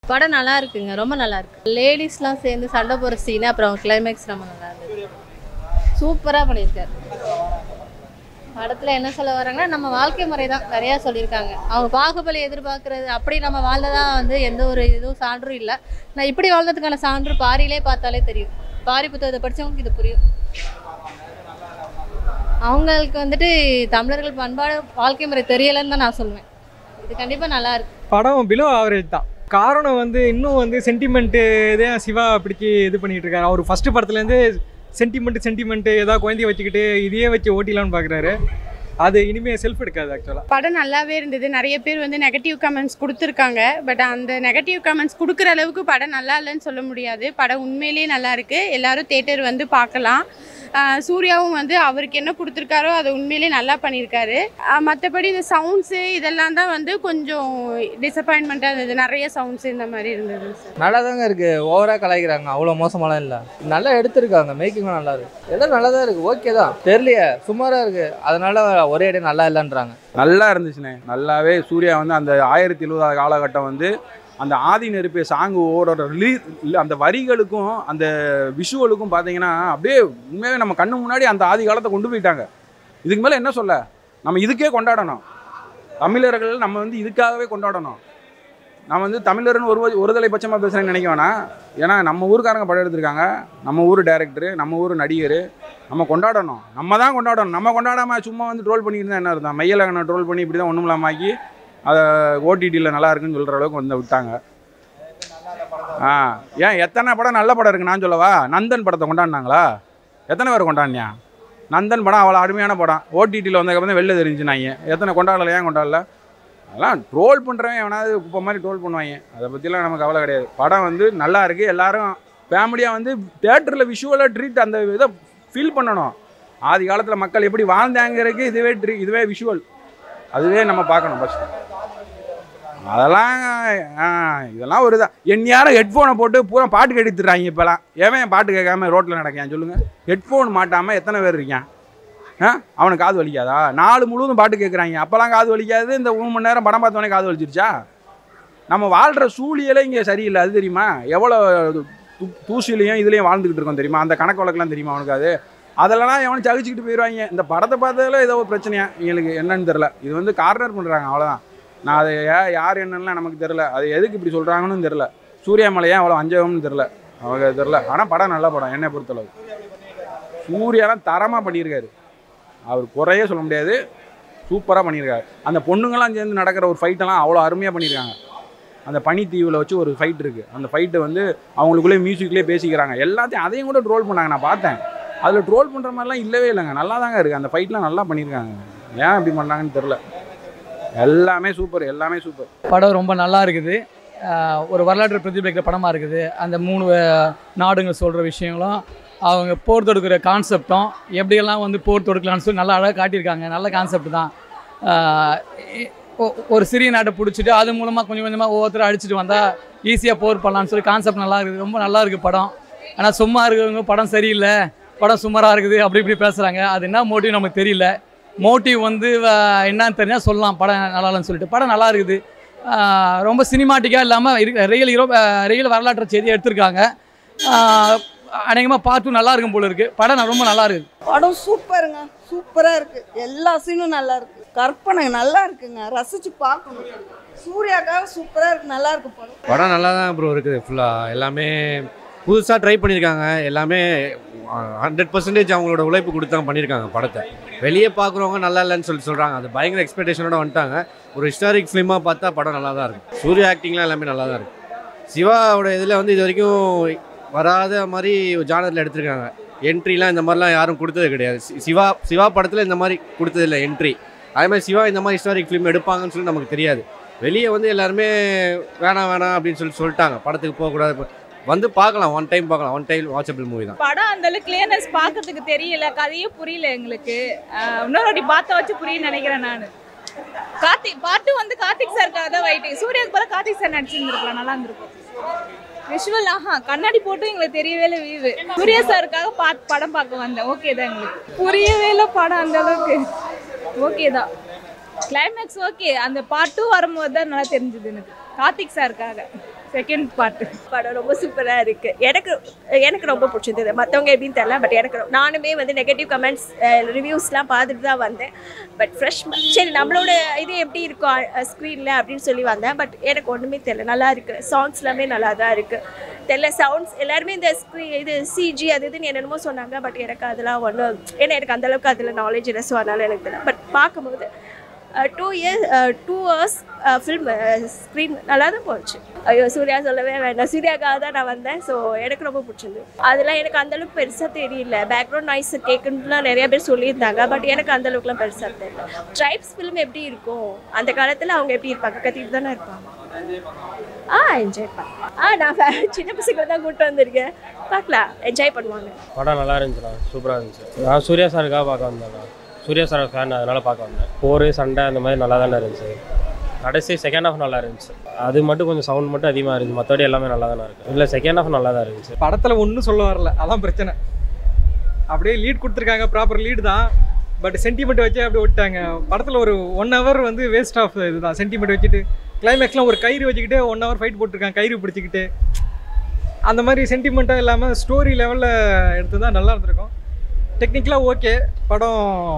படம் நல்லா இருக்குங்க ரொம்ப நல்லா இருக்கு லேடிஸ்லாம் சேர்ந்து சண்டை போகிற சீனு அப்புறம் கிளைமேக்ஸ் ரொம்ப நல்லா இருந்தது சூப்பராக பண்ணியிருக்காரு படத்தில் என்ன சொல்ல வராங்கன்னா நம்ம வாழ்க்கை முறை தான் நிறையா சொல்லியிருக்காங்க அவங்க பாகுபலி எதிர்பார்க்கறது அப்படி நம்ம வாழ்ந்ததா வந்து எந்த ஒரு இதுவும் சான்றும் இல்லை நான் இப்படி வாழ்ந்ததுக்கான சான்று பாரியிலே பார்த்தாலே தெரியும் பாரி புத்தகத்தை படித்தவங்களுக்கு இது புரியும் அவங்களுக்கு வந்துட்டு தமிழர்கள் பண்பாடு வாழ்க்கை முறை தெரியலைன்னு தான் நான் சொல்லுவேன் இது கண்டிப்பாக நல்லா இருக்கு படம் பிலோ ஆவரேஜ் தான் காரணம் வந்து இன்னும் வந்து சென்டிமெண்ட்டு தான் சிவா பிடிச்சி இது பண்ணிட்டு இருக்காரு அவர் ஃபர்ஸ்ட் படத்துலேருந்து சென்டிமெண்ட் சென்டிமெண்ட்டு ஏதாவது குழந்தைய வச்சுக்கிட்டு இதையே வச்சு ஓட்டிலான்னு பார்க்குறாரு அது இனிமேல் செல்ஃப் எடுக்காது ஆக்சுவலாக படம் நல்லாவே இருந்தது நிறைய பேர் வந்து நெகட்டிவ் கமெண்ட்ஸ் கொடுத்துருக்காங்க பட் அந்த நெகட்டிவ் கமெண்ட்ஸ் கொடுக்குற அளவுக்கு படம் நல்லா இல்லைன்னு சொல்ல முடியாது படம் உண்மையிலேயே நல்லா இருக்கு எல்லாரும் தேட்டர் வந்து பார்க்கலாம் ஆஹ் சூர்யாவும் வந்து அவருக்கு என்ன கொடுத்துருக்காரோ அதை உண்மையிலேயே நல்லா பண்ணியிருக்காரு மற்றபடி இந்த சவுண்ட்ஸு இதெல்லாம் தான் வந்து கொஞ்சம் டிசப்பாயின்மெண்ட்டாக இருந்தது நிறைய சவுண்ட்ஸ் இந்த மாதிரி இருந்தது சார் நல்லா தாங்க இருக்கு ஓவரா கலாய்க்கிறாங்க அவ்வளோ மோசமாலாம் இல்லை நல்லா எடுத்திருக்காங்க மேக்கிங்கும் நல்லா இருக்கு எல்லாம் நல்லா தான் இருக்கு ஓகே தான் தெரியலையே சுமாரா இருக்கு அதனால ஒரே இடம் நல்லா இல்லைன்றாங்க நல்லா இருந்துச்சுண்ணே நல்லாவே சூர்யா வந்து அந்த ஆயிரத்தி எழுபதாவது காலகட்டம் வந்து அந்த ஆதி நெருப்பு சாங் ஓட ரிலீஸ் அந்த வரிகளுக்கும் அந்த விஷுவலுக்கும் பார்த்தீங்கன்னா அப்படியே உண்மையாகவே நம்ம கண்ணு முன்னாடி அந்த ஆதி காலத்தை கொண்டு போயிட்டாங்க இதுக்கு மேலே என்ன சொல்ல நம்ம இதுக்கே கொண்டாடணும் தமிழர்கள் நம்ம வந்து இதுக்காகவே கொண்டாடணும் நான் வந்து தமிழர்னு ஒரு ஒருதலை பட்சமாக பேசுகிறேன்னு நினைக்க வேணாம் ஏன்னா நம்ம ஊருக்காரங்க படம் எடுத்திருக்காங்க நம்ம ஊர் டேரக்டரு நம்ம ஊர் நடிகர் நம்ம கொண்டாடணும் நம்ம தான் கொண்டாடணும் நம்ம கொண்டாடாம சும்மா வந்து ட்ரோல் பண்ணிட்டு இருந்தா என்ன அர்த்தம் மையலகனை ட்ரோல் பண்ணி இப்படி தான் ஒன்றும் இல்லாமல் ஆக்கி அதை ஓடிடியில் நல்லா இருக்குன்னு சொல்கிற அளவுக்கு வந்து விட்டாங்க ஆ ஏன் எத்தனை படம் நல்ல படம் இருக்கு நான் சொல்லவா நந்தன் படத்தை கொண்டாடினாங்களா எத்தனை பேர் கொண்டாடினியா நந்தன் படம் அவ்வளோ அருமையான படம் ஓடிடியில் வந்ததுக்கப்புறம் தான் வெளில தெரிஞ்சுனாங்க எத்தனை கொண்டாடல ஏன் கொண்டாடல அதெல்லாம் ட்ரோல் பண்ணுறவன் எவனாவது இப்போ மாதிரி ட்ரோல் பண்ணுவாங்க அதை பற்றிலாம் நமக்கு கவலை கிடையாது படம் வந்து நல்லா இருக்குது எல்லாரும் ஃபேமிலியாக வந்து தேட்டரில் விஷுவலாக ட்ரீட் அந்த இதை ஃபீல் பண்ணணும் ஆதி காலத்தில் மக்கள் எப்படி வாழ்ந்தாங்கிறதுக்கு இதுவே ட்ரீ இதுவே விஷுவல் அதுவே நம்ம பார்க்கணும் ஃபஸ்ட்டு அதெல்லாம் ஆ, இதெல்லாம் ஒரு இதான் எந்நேரம் ஹெட்ஃபோனை போட்டு பூரா பாட்டு கேட்டுறாங்க இப்போலாம் எவன் பாட்டு கேட்காம ரோட்டில் நடக்கான் சொல்லுங்கள் ஹெட்ஃபோன் மாட்டாமல் எத்தனை பேர் இருக்கான் ஆ அவனுக்கு காது வலிக்காதா நாலு முழுவதும் பாட்டு கேட்குறாங்க அப்போல்லாம் காது வலிக்காது இந்த மூணு மணி நேரம் படம் பார்த்தோன்னே காது வலிச்சிருச்சா நம்ம வாழ்கிற சூழியலே இங்கே சரியில்லை அது தெரியுமா எவ்வளோ தூ- தூசிலையும் இதுலேயும் வாழ்ந்துக்கிட்டு இருக்கோம் தெரியுமா அந்த கணக்கு வழக்கெல்லாம் தெரியுமா அவனுக்கு அது அதெல்லாம் எவனும் சகிச்சுக்கிட்டு போயிடுவாங்க இந்த படத்தை பார்த்ததுல ஏதோ ஒரு பிரச்சனையா எங்களுக்கு என்னன்னு தெரில இது வந்து கார்னர் பண்ணுறாங்க அவ்வளோதான் நான் அதை யா- யார் என்னன்னா நமக்கு தெரில அது எதுக்கு இப்படி சொல்கிறாங்கன்னு தெரில சூர்யா மலை ஏன் அவ்வளோ அஞ்சகம்னு தெரில அவங்க தெரில ஆனால் படம் நல்ல படம் என்னை பொறுத்தளவு சூர்யாலாம் தரமாக பண்ணியிருக்காரு அவர் குறையே சொல்ல முடியாது சூப்பராக பண்ணியிருக்காரு அந்த பொண்ணுங்களாம் சேர்ந்து நடக்கிற ஒரு ஃபைட்டெல்லாம் அவ்வளோ அருமையாக பண்ணியிருக்காங்க அந்த பனித்தீவில் வச்சு ஒரு ஃபைட் இருக்குது அந்த ஃபைட்டை வந்து அவங்களுக்குள்ளே மியூசிக்லேயே பேசிக்கிறாங்க எல்லாத்தையும் அதையும் கூட ட்ரோல் பண்ணாங்க நான் பார்த்தேன் அதில் ட்ரோல் பண்ணுற மாதிரிலாம் இல்லவே இல்லைங்க நல்லா தாங்க இருக்குது அந்த ஃபைட்லாம் நல்லா பண்ணியிருக்காங்க ஏன் இப்படி பண்ணாங்கன்னு தெரில எல்லாமே சூப்பர் எல்லாமே சூப்பர் படம் ரொம்ப நல்லா இருக்குது ஆஹ் ஒரு வரலாற்று பிரதிபலிக்கிற படமாக இருக்குது அந்த மூணு அஹ், நாடுங்க சொல்கிற விஷயங்களும் அவங்க போர் தொடுக்கிற கான்செப்டும் எப்படியெல்லாம் வந்து போர் தொடுக்கலாம்னு சொல்லி நல்லா அழகாக காட்டியிருக்காங்க நல்ல கான்செப்ட் தான் ஆஹ் இ- ஒ- ஒரு சிறிய நாட்டை பிடிச்சிட்டு அது மூலமாக கொஞ்சம் கொஞ்சமாக ஒவ்வொருத்தரும் அடிச்சுட்டு வந்தால் ஈஸியாக போர் பண்ணலாம்னு சொல்லி கான்செப்ட் நல்லா இருக்குது ரொம்ப நல்லா இருக்குது படம் ஆனால் சும்மா இருக்கிறவங்க படம் சரியில்லை படம் சுமாராக இருக்குது அப்படி இப்படி பேசுகிறாங்க அது என்ன மோட்டிவ் நமக்கு தெரியல மோட்டிவ் வந்து அஹ், என்னன்னு தெரிஞ்சால் சொல்லலாம் படம் நல்லா இல்லைன்னு சொல்லிட்டு படம் நல்லா இருக்குது ஆஹ் ரொம்ப சினிமாட்டிக்காக இல்லாமல் இருக்க ரியல் ஹீரோ ரியல் வரலாற்று செய்தி எடுத்திருக்காங்க அநேகமாக பார்ட்டும் நல்லா இருக்கும் போல இருக்குது படம் ரொம்ப நல்லா இருக்குது படம் சூப்பருங்க சூப்பராக இருக்கு எல்லா சீனும் நல்லா இருக்கு கற்பனை நல்லா இருக்குங்க ரசிச்சு பார்க்கணும் சூர்யாக்காக சூப்பராக இருக்கு நல்லா இருக்கு படம் படம் நல்லா தான் ப்ரோ இருக்குது ஃபுல்லாக எல்லாமே புதுசாக ட்ரை பண்ணியிருக்காங்க எல்லாமே ஹண்ட்ரட் பர்சன்டேஜ் அவங்களோட உழைப்பு கொடுத்து தான் பண்ணியிருக்காங்க படத்தை வெளியே பார்க்குறவங்க நல்லா இல்லைன்னு சொல்லி சொல்கிறாங்க அது பயங்கர எக்ஸ்பெக்டேஷனோட வந்துட்டாங்க ஒரு ஹிஸ்டாரிக் ஃபிலிமாக பார்த்தா படம் நல்லா தான் இருக்கும் சூர்யா ஆக்டிங்லாம் எல்லாமே நல்லா தான் இருக்கும் சிவாவோட இதில் வந்து இது வரைக்கும் வராத மாதிரி ஜானரில் எடுத்திருக்காங்க என்ட்ரிலாம் இந்த மாதிரிலாம் யாரும் கொடுத்தது கிடையாது சி- சிவா சிவா படத்தில் இந்த மாதிரி கொடுத்ததில்ல என்ட்ரி அதே மாதிரி சிவா இந்த மாதிரி ஹிஸ்டாரிக் ஃபிலிம் எடுப்பாங்கன்னு சொல்லி நமக்கு தெரியாது வெளியே வந்து எல்லாருமே வேணாம் வேணாம் அப்படின்னு சொல்லி சொல்லிட்டாங்க படத்துக்கு போகக்கூடாது இப்ப வந்து பார்க்கலாம் ஒன் டைம் பார்க்கலாம் ஒன் டைம் வாட்சபிள் மூவி தான் படம் அந்த அளவுக்கு கிளியர்னஸ் பார்க்கறதுக்கு தெரியல கதையே புரியல எங்களுக்கு ஆஹ் இன்னொரு வாட்டி பார்த்த வச்சு புரியும்னு நினைக்கிறேன் நான் கார்த்திக் பாட்டு வந்து கார்த்திக் சாருக்காக தான் வெயிட்டிங் சூர்யாவுக்கு போல கார்த்திக் சார் நடிச்சிருந்துருக்கலாம் நல்லா இருந்திருக்கும் விஷுவல் ஆஹா கண்ணாடி போட்டும் எங்களுக்கு தெரியவே இல்லை வீவு சூர்யா சாருக்காக பார்த்து படம் பார்க்க வந்தேன் ஓகே தான் எங்களுக்கு புரியவே இல்லை படம் அந்த அளவுக்கு ஓகே தான் கிளைமேக்ஸ் ஓகே அந்த பாட்டும் வரும்போது தான் நல்லா தெரிஞ்சுது எனக்கு கார்த்திக் சாருக்காக செகண்ட் பார்ட்டு படம் ரொம்ப சூப்பராக இருக்குது எனக்கு எனக்கு ரொம்ப பிடிச்சிருந்தது மற்றவங்க எப்படின்னு தெரியல பட் எனக்கு ரொ- நானுமே வந்து நெகட்டிவ் கமெண்ட்ஸ் ரிவ்யூஸ்லாம் பார்த்துட்டு தான் வந்தேன் பட் ஃப்ரெஷ் சரி நம்மளோட இது எப்படி இருக்கும் ஸ்க்ரீனில் அப்படின்னு சொல்லி வந்தேன் பட் எனக்கு ஒன்றுமே தெரியல நல்லா இருக்குது சாங்ஸ் எல்லாமே நல்லா தான் இருக்குது தெரியல சவுண்ட்ஸ் எல்லாருமே இந்த ஸ்க்ரீ இது சிஜி அது இதுன்னு என்னென்னமோ சொன்னாங்க பட் எனக்கு அதெல்லாம் ஒன்றும் ஏன்னா எனக்கு அந்தளவுக்கு அதில் நாலேஜ் இல்லை ஸோ அதனால் எனக்கு தெரியல பட் பார்க்கும்போது two years two hours film screen நல்லா தான் போச்சு ஐயோ சூர்யா சொல்லவே வேண்டாம் சூர்யாக்காக தான் நான் வந்தேன் ஸோ எனக்கு ரொம்ப பிடிச்சிருந்து அதெல்லாம் எனக்கு அந்தளவுக்கு பெருசாக தெரியல பேக்ரவுண்ட் நாய்ஸ் கேட்கணும்லாம் நிறைய பேர் சொல்லியிருந்தாங்க பட் எனக்கு அந்தளவுக்குலாம் பெருசாக தெரியல ட்ரைப்ஸ் ஃபிலிம் எப்படி இருக்கும் அந்த காலத்தில் அவங்க எப்படி இருப்பாங்க கத்திட்டு தானே இருப்பாங்க ஆ என்ஜாய் பண்ணலாம் ஆ நான் fa- சின்ன பசங்களை தான் கூப்பிட்டு வந்திருக்கேன் பார்க்கலாம் என்ஜாய் பண்ணுவாங்க படம் நல்லா இருந்துச்சுண்ணா சூப்பராக இருந்துச்சு நான் சூர்யா சாருக்காக பார்க்க வந்தேண்ணா சூர்யா சார் ஃபேன் அதனால பார்க்க வந்தேன் போர் சண்டை அந்த மாதிரி நல்லா தானே இருந்துச்சு கடைசி செகண்ட் ஹாஃப் நல்லா இருந்துச்சு அது மட்டும் கொஞ்சம் சவுண்ட் மட்டும் அதிகமாக இருந்துச்சு மற்றபடி எல்லாமே நல்லா தானே இருக்கு இல்லை செகண்ட் ஹாஃப் நல்லா தான் இருந்துச்சு படத்தில் ஒன்றும் சொல்ல வரல அதான் பிரச்சனை அப்படியே லீட் கொடுத்துருக்காங்க ப்ராப்பர் லீடு தான் பட் சென்டிமெண்ட் வச்சு அப்படியே விட்டாங்க படத்தில் ஒரு ஒன் ஹவர் வந்து வேஸ்ட் ஆஃப் இதுதான் சென்டிமெண்ட் வச்சுட்டு கிளைமேக்ஸ்லாம் ஒரு கயிறு வச்சுக்கிட்டு ஒன் ஹவர் ஃபைட் போட்டிருக்காங்க கயிறு பிடிச்சிக்கிட்டு அந்த மாதிரி சென்டிமெண்ட்டாக இல்லாமல் ஸ்டோரி லெவலில் எடுத்து தான் நல்லா இருந்திருக்கும் டெக்னிக்கலாக ஓகே படம்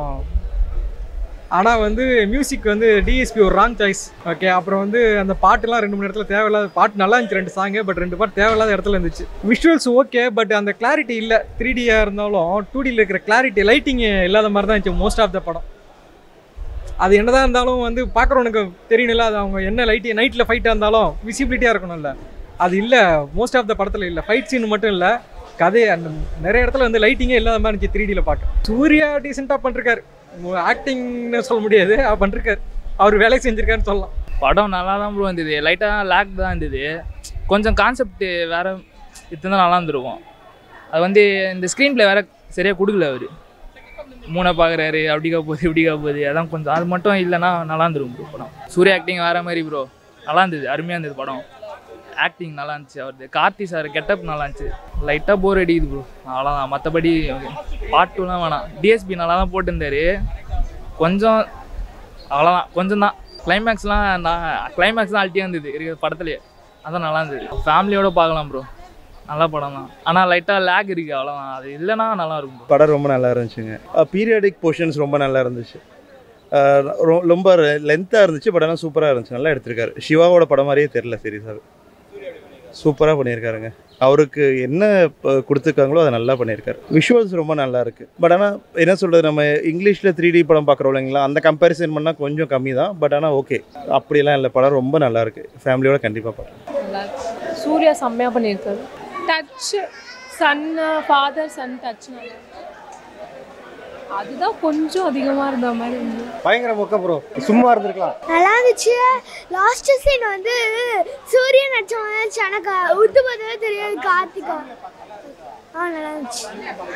ஆனால் வந்து மியூசிக் வந்து டிஎஸ்பி ஒரு ராங் சாய்ஸ் ஓகே அப்புறம் வந்து அந்த பாட்டுலாம் ரெண்டு மூணு இடத்துல தேவையில்லாத பாட்டு நல்லா இருந்துச்சு ரெண்டு சாங்கு பட் ரெண்டு பாட்டு தேவையில்லாத இடத்துல இருந்துச்சு விஷுவல்ஸ் ஓகே பட் அந்த கிளாரிட்டி இல்லை த்ரீ டியாக இருந்தாலும் டூ டியில் இருக்கிற கிளாரிட்டி லைட்டிங் இல்லாத மாதிரி தான் இருந்துச்சு மோஸ்ட் ஆஃப் த படம் அது என்னதான் இருந்தாலும் வந்து பார்க்குறவனுக்கு தெரியணும்ல அது அவங்க என்ன லைட்டி நைட்டில் ஃபைட்டாக இருந்தாலும் விசிபிலிட்டியாக இருக்கணும்ல அது இல்லை மோஸ்ட் ஆஃப் த படத்தில் இல்லை ஃபைட் சீன் மட்டும் இல்லை கதை அந்த நிறைய இடத்துல வந்து லைட்டிங்கே இல்லாத மாதிரி இருந்துச்சு த்ரீ டியில் பார்க்க சூர்யா டீசெண்டாக பண்ணிருக்காரு ஆக்டிங்னு சொல்ல முடியாது அவர் பண்ணிருக்காரு அவர் வேலை செஞ்சிருக்காருன்னு சொல்லலாம் படம் நல்லா தான் ப்ரோ இருந்தது லைட்டாக லேக் தான் இருந்தது கொஞ்சம் கான்செப்ட் வேறு இருந்தால் நல்லா இருந்திருக்கும் அது வந்து இந்த ஸ்க்ரீன் ப்ளே வேறு சரியாக கொடுக்கல அவர் மூணை பார்க்குறாரு அப்படிக்கா போகுது இப்படிக்கா போகுது அதான் கொஞ்சம் அது மட்டும் இல்லைன்னா நல்லா இருந்திருக்கும் ப்ரோ படம் சூர்யா ஆக்டிங் வேறு மாதிரி ப்ரோ நல்லா இருந்தது அருமையாக இருந்தது படம் ஆக்டிங் நல்லா இருந்துச்சு அவரது கார்த்தி சார் கெட்டப் நல்லா இருந்துச்சு லைட்டாக போர் அடிக்குது ப்ரோ அவ்வளோதான் மற்றபடி பாட்டுலாம் வேணாம் டிஎஸ்பி நல்லா தான் போட்டிருந்தாரு கொஞ்சம் அவ்வளோதான் கொஞ்சம் தான் கிளைமேக்ஸ்லாம் நான் கிளைமேக்ஸ் தான் அல்ட்டியாக இருந்தது இருக்கிற படத்துலேயே அதான் நல்லா இருந்தது ஃபேமிலியோட பார்க்கலாம் ப்ரோ நல்ல படம் தான் ஆனால் லைட்டாக லேக் இருக்குது அவ்வளோதான் அது இல்லைன்னா நல்லா இருக்கும் bro. படம் ரொம்ப நல்லா இருந்துச்சுங்க பீரியாடிக் போர்ஷன்ஸ் ரொம்ப நல்லா இருந்துச்சு அஹ் ரொ- ரொம்ப லென்த்தாக இருந்துச்சு பட் ஆனால் சூப்பராக இருந்துச்சு நல்லா எடுத்திருக்காரு சிவாவோட படம் மாதிரியே தெரில சீரியஸாக சூப்பராக பண்ணியிருக்காருங்க அவருக்கு என்ன ப- கொடுத்துருக்காங்களோ அதை நல்லா பண்ணியிருக்காரு விஷுவல்ஸ் ரொம்ப நல்லா இருக்குது பட் ஆனால் என்ன சொல்கிறது நம்ம இங்கிலீஷில் த்ரீ டி படம் பார்க்குறோம் இல்லைங்களா அந்த கம்பேரிசன் பண்ணால் கொஞ்சம் கம்மி தான் பட் ஆனால் ஓகே அப்படியெல்லாம் இல்லை படம் ரொம்ப நல்லா இருக்குது ஃபேமிலியோட கண்டிப்பாக பார்க்கலாம் நல்லா இருக்கு. சூர்யா செம்மையாக பண்ணியிருக்காரு touch son father son touch நல்லா இருக்கு. அதுதான் கொஞ்சம் அதிகமாக இருந்த மாதிரி இருந்தது பயங்கர மொக்க ப்ரோ சும்மா இருந்திருக்கலாம் நல்லா இருந்துச்சு லாஸ்ட் சீன் வந்து சூரியன் நடிச்சவன் எனக்கு உத்து பார்த்ததே தெரியாது கார்த்திகா ஆ நல்லா இருந்துச்சு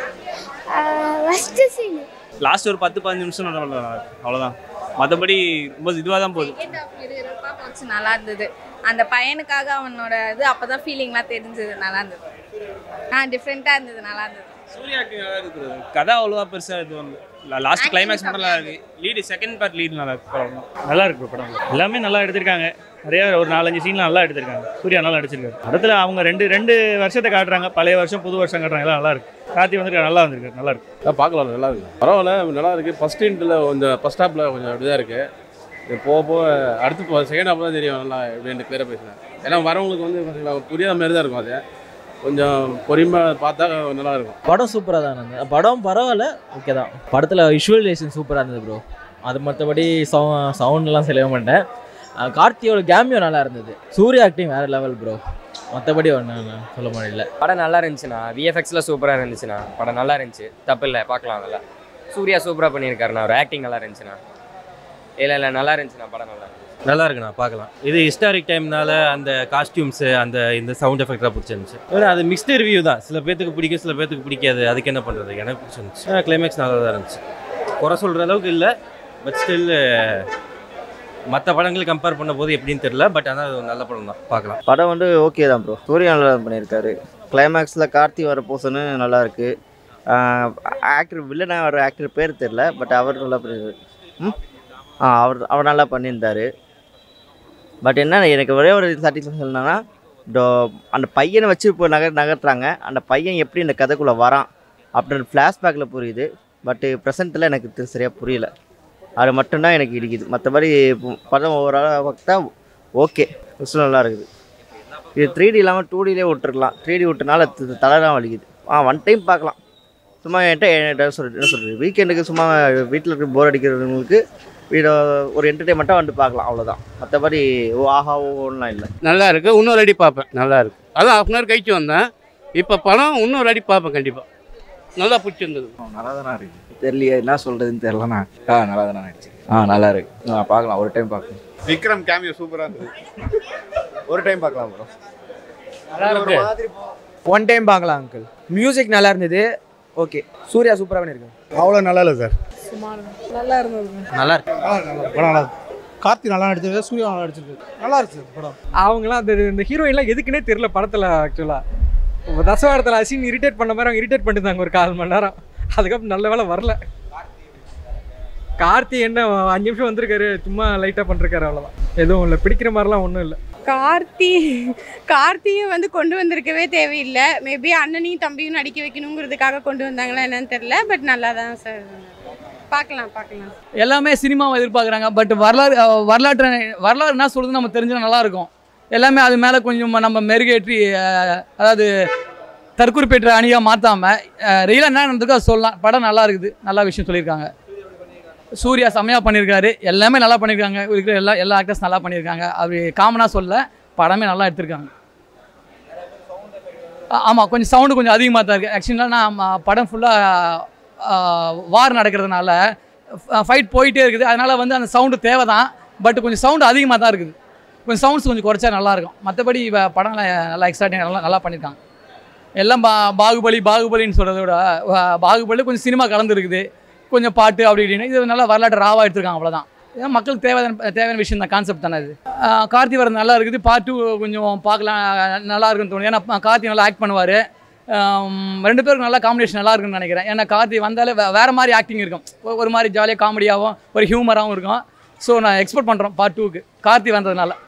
ஃபஸ்ட்டு சீன் லாஸ்ட் ஒரு பத்து பதினஞ்சு நிமிஷம் நல்லா நல்லா இருக்கு. அவ்வளோதான் மற்றபடி ரொம்ப இதுவாக தான் போகுது விறுவிறுப்பா போச்சு நல்லா இருந்தது அந்த பையனுக்காக அவனோட இது அப்பதான் ஃபீலிங்லாம் தெரிஞ்சது நல்லா இருந்தது ஆ டிஃப்ரெண்ட்டாக இருந்தது நல்லா இருந்தது சூர்யா acting நல்லா இருக்குது கதை அவ்வளோவா பெருசாக இது ஒன்று லாஸ்ட் கிளைமேக்ஸ் மட்டும் நல்லா இருக்கு லீடு செகண்ட் பார்ட் லீடு நல்லா இருக்கு படம் நல்லா இருக்கு bro படம் எல்லாமே நல்லா எடுத்திருக்காங்க நிறைய ஒரு நாலஞ்சு சீன்லாம் நல்லா எடுத்திருக்காங்க சூர்யா நல்லா நடிச்சிருக்காரு படத்தில் அவங்க ரெண்டு ரெண்டு வருஷத்தை காட்டுறாங்க பழைய வருஷம் புது வருஷம் காட்டுறாங்க எல்லாம் நல்லா இருக்கு கார்த்தி வந்து நல்லா வந்திருக்காரு நல்லா இருக்கு பார்க்கலாம் நல்லா இருக்கு பரவாயில்ல நல்லா இருக்கு ஃபர்ஸ்ட் இன்ட்டில் கொஞ்சம் ஃபர்ஸ்ட் ஹாப்பில் கொஞ்சம் அப்படிதான் இருக்கு இது போக போக அடுத்து செகண்ட் ஹாப் தான் தெரியும் நல்லா எப்படின்னு கிளியராக பேசுனேன் ஏன்னா வரவங்களுக்கு வந்து பார்த்தீங்களா புரியாத மாதிரி தான் இருக்கும் அது கொஞ்சம் பொறுமையாக பார்த்தா நல்லா இருக்கும் படம் சூப்பராக தான் இருந்தது படம் பரவாயில்ல ஓகே தான் படத்தில் விஷுவலைசேஷன் சூப்பராக இருந்தது ப்ரோ அது மற்றபடி சவு சவுண்ட்லாம் சொல்ல மாட்டேன் அஹ் கார்த்தியோட கேமியோ நல்லா இருந்தது சூர்யா ஆக்டிங் வேறு லெவல் ப்ரோ மற்றபடி ஒன்றும் சொல்ல முடியல படம் நல்லா இருந்துச்சுண்ணா விஎஃப்எக்ஸில் சூப்பராக இருந்துச்சுண்ணா படம் நல்லா இருந்துச்சு தப்பு இல்லை பார்க்கலாம் அதில் சூர்யா சூப்பராக பண்ணியிருக்காருண்ணா அவர் ஆக்டிங் நல்லா இருந்துச்சுண்ணா இல்லை இல்லை நல்லா இருந்துச்சுண்ணா படம் நல்லா இருந்துச்சு நல்லா இருக்குண்ணா பார்க்கலாம் இது ஹிஸ்டாரிக் டைம்னால அந்த காஸ்டியூம்ஸு அந்த இந்த சவுண்ட் எஃபெக்டாக பிடிச்சிருந்துச்சு வேறு அது மிக்ஸ்டு ரிவ்யூ தான் சில பேத்துக்கு பிடிக்கும் சில பேத்துக்கு பிடிக்காது அதுக்கு என்ன பண்ணுறது எனக்கு பிடிச்சிருந்துச்சு கிளைமேக்ஸ் நல்லா தான் இருந்துச்சு குறை சொல்கிற அளவுக்கு இல்லை பட் ஸ்டில் மற்ற படங்களை கம்பேர் பண்ணும்போது எப்படின்னு தெரியல பட் ஆனால் அது ஒரு நல்ல படம் தான் பார்க்கலாம் படம் வந்து ஓகே தான் ப்ரோ சூர்யா நல்லா பண்ணியிருக்காரு கிளைமேக்ஸில் கார்த்தி வர போர்ஷனு நல்லா இருக்கு ஆக்டர் வில்லனாக வர ஆக்டர் பேர் தெரில பட் அவர் நல்லா பண்ணியிருக்காரு ம் ஆ அவர் அவர் நல்லா பண்ணியிருந்தாரு பட் என்ன எனக்கு ஒரே ஒரு சாட்டிஸ்ஃபேக்ஷன் என்னன்னா டோ- அந்த பையனை வச்சு இப்போ நகர் நகர்த்துறாங்க அந்த பையன் எப்படி இந்த கதைக்குள்ளே வரான் அப்படின்ற ஃப்ளாஷ்பேக்கில் புரியுது பட்டு ப்ரெசென்ட்டில் எனக்கு தெ- சரியா புரியல அது மட்டும்தான் எனக்கு இடிக்குது மற்றபடி படம் ஓவராலாக பார்த்தா ஓகே ஃபஸ்ட்டு நல்லா இருக்குது இது த்ரீ டி இல்லாமல் டூ டிலே விட்டுருக்கலாம் த்ரீ டி விட்டனால தலைலாம் வலிக்குது ஆ ஒன் டைம் பார்க்கலாம் சும்மா என்கிட்ட என்ன சொல்கிறது என்ன சொல்கிறது வீக்கெண்டுக்கு சும்மா வீட்டில் இருக்க போர் அடிக்கிறவங்களுக்கு வீட ஒரு என்டர்டைன்மெண்ட்டாக வந்து பார்க்கலாம் அவ்வளோதான் மற்றபடி ஓ ஆஹா ஓலாம் இல்லை நல்லா இருக்கு இன்னொரு அடி பார்ப்பேன் நல்லா இருக்கு அதான் ஹாஃப் அன் ஹவர் கழிச்சு வந்தேன் இப்போ படம் இன்னொரு அடி பார்ப்பேன் கண்டிப்பாக நல்லா பிடிச்சிருந்தது நல்லா தானே இருக்கு தெரியலையே என்ன சொல்றதுன்னு தெரியலண்ணா ஆ நல்லா தானே நடிச்சு ஆ நல்லா இருக்கு ஆ பார்க்கலாம் ஒரு டைம் பார்க்கலாம் விக்ரம் கேமியோ சூப்பராக இருந்தது ஒரு டைம் பார்க்கலாம் ப்ரோ நல்லா இருக்கு ஒன் டைம் பார்க்கலாம் அங்கிள் மியூசிக் நல்லா இருந்தது ஓகே சூர்யா சூப்பராக பண்ணியிருக்காங்க அவ்வளோ நல்லா இல்லை சார் நல்லா இருந்தது நல்லா இருக்கு படம் நல்லா இருக்கு கார்த்தி நல்லா நடிச்சிருக்காரு சூர்யா நல்லா நடிச்சிருக்கு நல்லா இருக்கு சார் படம் அவங்களாம் அந்த இந்த ஹீரோயின்லாம் எதுக்குன்னே தெரியல படத்தில் ஆக்சுவலாக தசவாரத்தில் அசின் இரிட்டேட் பண்ண மாதிரி அவங்க இரிட்டேட் பண்ணிருந்தாங்க ஒரு கால் மணி நேரம் அதுக்கப்புறம் நல்ல வேலை வரல கார்த்தி என்ன அஞ்சு நிமிஷம் வந்திருக்காரு சும்மா லைட்டாக பண்ணிருக்காரு அவ்வளோதான் எதுவும் இல்லை பிடிக்கிற மாதிரிலாம் ஒன்றும் இல்லை கார்த்தி கார்த்தியை வந்து கொண்டு வந்திருக்கவே தேவையில்லை மேபி அண்ணனையும் தம்பியும் நடிக்க வைக்கணுங்கிறதுக்காக கொண்டு வந்தாங்களா என்னன்னு தெரியல பட் நல்லா தான் சார் பார்க்கலாம் பார்க்கலாம் எல்லாமே சினிமாவை எதிர்பார்க்குறாங்க பட் வரலாறு அஹ், வரலாற்று வரலாறு என்ன சொல்லுதுன்னு நம்ம தெரிஞ்சால் நல்லாயிருக்கும் எல்லாமே அது மேலே கொஞ்சம் நம்ம மெருகேற்றி அஹ், அதாவது தற்குறிப்பேற்ற அணியாக மாற்றாமல் ரியலாக என்ன நடந்திருக்கோ அதை சொல்லலாம் படம் நல்லா இருக்குது நல்ல விஷயம் சொல்லியிருக்காங்க சூர்யா செம்மையாக பண்ணியிருக்காரு எல்லாமே நல்லா பண்ணியிருக்காங்க இருக்கிற எல்லா எல்லா ஆக்டர்ஸ் நல்லா பண்ணியிருக்காங்க அப்படி காமனாக சொல்ல படமே நல்லா எடுத்திருக்காங்க ஆமாம் கொஞ்சம் சவுண்டு கொஞ்சம் அதிகமாக தான் இருக்குது ஆக்சுவலாக நான் ம- படம் ஃபுல்லாக வார் நடக்கிறதுனால ஃபைட் போயிட்டே இருக்குது அதனால் வந்து அந்த சவுண்டு தேவை தான் பட் கொஞ்சம் சவுண்டு அதிகமாக தான் இருக்குது கொஞ்சம் சவுண்ட்ஸ் கொஞ்சம் குறைச்சா நல்லாயிருக்கும் மற்றபடி படம் நல்லா எக்ஸாக்டிங் நல்லா நல்லா பண்ணியிருக்காங்க எல்லாம் பா பாகுபலி பாகுபலின்னு சொல்கிறத விட வா- பாகுபலி கொஞ்சம் சினிமா கலந்துருக்குது கொஞ்சம் பாட்டு அப்படி இப்படின்னு இது நல்லா வரலாற்று ராவாக எடுத்திருக்காங்க அவ்வளோதான் இதான் மக்களுக்கு தேவையான தேவையான விஷயம் தான் கான்செப்ட் தானே இது ஆஹ் கார்த்தி வரது நல்லா இருக்குது பார்ட் டூ கொஞ்சம் பார்க்கலாம் நல்லா இருக்குன்னு தோணுது ஏன்னா ப- கார்த்தி நல்லா ஆக்ட் பண்ணுவார் ரெண்டு பேருக்கும் நல்லா காம்பினேஷன் நல்லா இருக்குன்னு நினைக்கிறேன் ஏன்னா கார்த்தி வந்தாலே வே- வேற மாதிரி ஆக்டிங் இருக்கும் ஒ- ஒரு மாதிரி ஜாலியாக காமெடியாகவும் ஒரு ஹியூமராகவும் இருக்கும் ஸோ நான் எக்ஸ்பெக்ட் பண்ணுறோம் பார்ட் டூக்கு கார்த்தி வந்ததுனால